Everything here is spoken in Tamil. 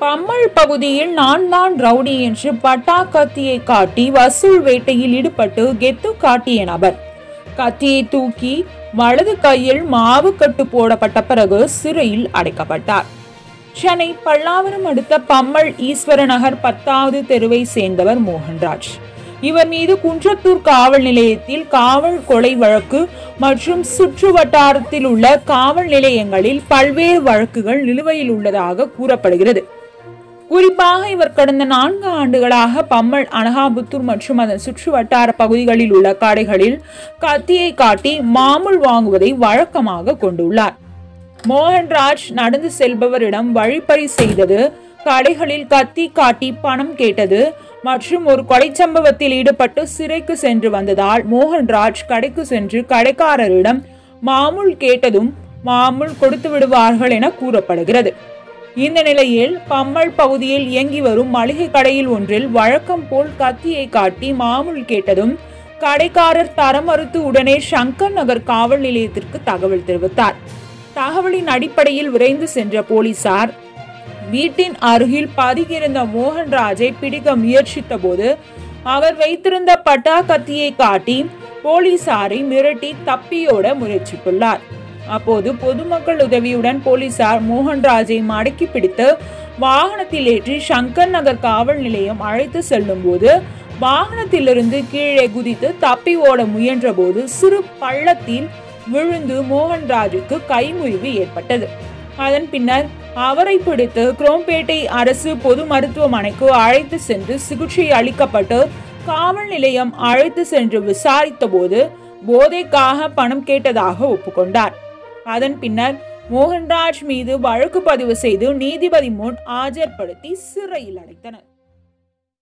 பம்மல் பகுதியில் நான் தான் ரவுடி என்று பட்டா கத்தியை காட்டி வசூல் வேட்டையில் ஈடுபட்டு கெத்து காட்டிய நபர் கத்தியை தூக்கி வலது கையில் மாவு கட்டு போடப்பட்ட பிறகு சிறையில் அடைக்கப்பட்டார் சென்னை பல்லாவரம் அடுத்த பம்மல் ஈஸ்வர நகர் பத்தாவது தெருவை சேர்ந்தவர் மோகன்ராஜ் இவர் மீது குன்றத்தூர் காவல் நிலையத்தில் காவல் கொலை வழக்கு மற்றும் சுற்று வட்டாரத்தில் உள்ள காவல் நிலையங்களில் பல்வேறு வழக்குகள் நிலுவையில் உள்ளதாக கூறப்படுகிறது குறிப்பாக இவர் கடந்த நான்கு ஆண்டுகளாக பம்மல் அனகாபுத்தூர் மற்றும் அதன் சுற்று வட்டார பகுதிகளில் உள்ள கடைகளில் கத்தியை காட்டி மாமூல் வாங்குவதை வழக்கமாக கொண்டுள்ளார் மோகன்ராஜ் நடந்து செல்பவரிடம் வழிப்பறி செய்தது கடைகளில் கத்தி காட்டி பணம் கேட்டது மற்றும் ஒரு கொலை சம்பவத்தில் ஈடுபட்டு சிறைக்கு சென்று வந்ததால் மோகன்ராஜ் கடைக்கு சென்று கடைக்காரரிடம் மாமூல் கேட்டதும் மாமூல் கொடுத்து விடுவார்கள் என கூறப்படுகிறது இந்த நிலையில் பம்மல் பகுதியில் இயங்கி வரும் மளிகை கடையில் ஒன்றில் வழக்கம் போல் கத்தியை காட்டி மாமூல் கேட்டதும் கடைக்காரர் தரம் மறுத்து உடனே சங்கர் நகர் காவல் நிலையத்திற்கு தகவல் தெரிவித்தார் தகவலின் அடிப்படையில் விரைந்து சென்ற போலீசார் வீட்டின் அருகில் பதுங்கியிருந்த மோகன்ராஜை பிடிக்க முயற்சித்த போது அவர் வைத்திருந்த பட்டா கத்தியை காட்டி போலீசாரை மிரட்டி தப்பியோட முயற்சித்துள்ளார் அப்போது பொதுமக்கள் உதவியுடன் போலீசார் மோகன்ராஜை மடக்கி பிடித்து வாகனத்தில் ஏற்றி சங்கர் நகர் காவல் நிலையம் அழைத்து செல்லும் போது வாகனத்திலிருந்து கீழே குதித்து தப்பி ஓட முயன்றபோது சிறு பள்ளத்தில் விழுந்து மோகன்ராஜுக்கு கைமுறிவு ஏற்பட்டது அதன் பின்னர் அவரை பிடித்து குரோம்பேட்டை அரசு பொது மருத்துவமனைக்கு அழைத்து சென்று சிகிச்சை அளிக்கப்பட்டு காவல் நிலையம் அழைத்து சென்று விசாரித்த போது போதைக்காக பணம் கேட்டதாக ஒப்புக்கொண்டார் அதன் பின்னர் மோகன்ராஜ் மீது வழக்கு பதிவு செய்து நீதிபதி முன் ஆஜர்படுத்தி சிறையில் அடைத்தனர்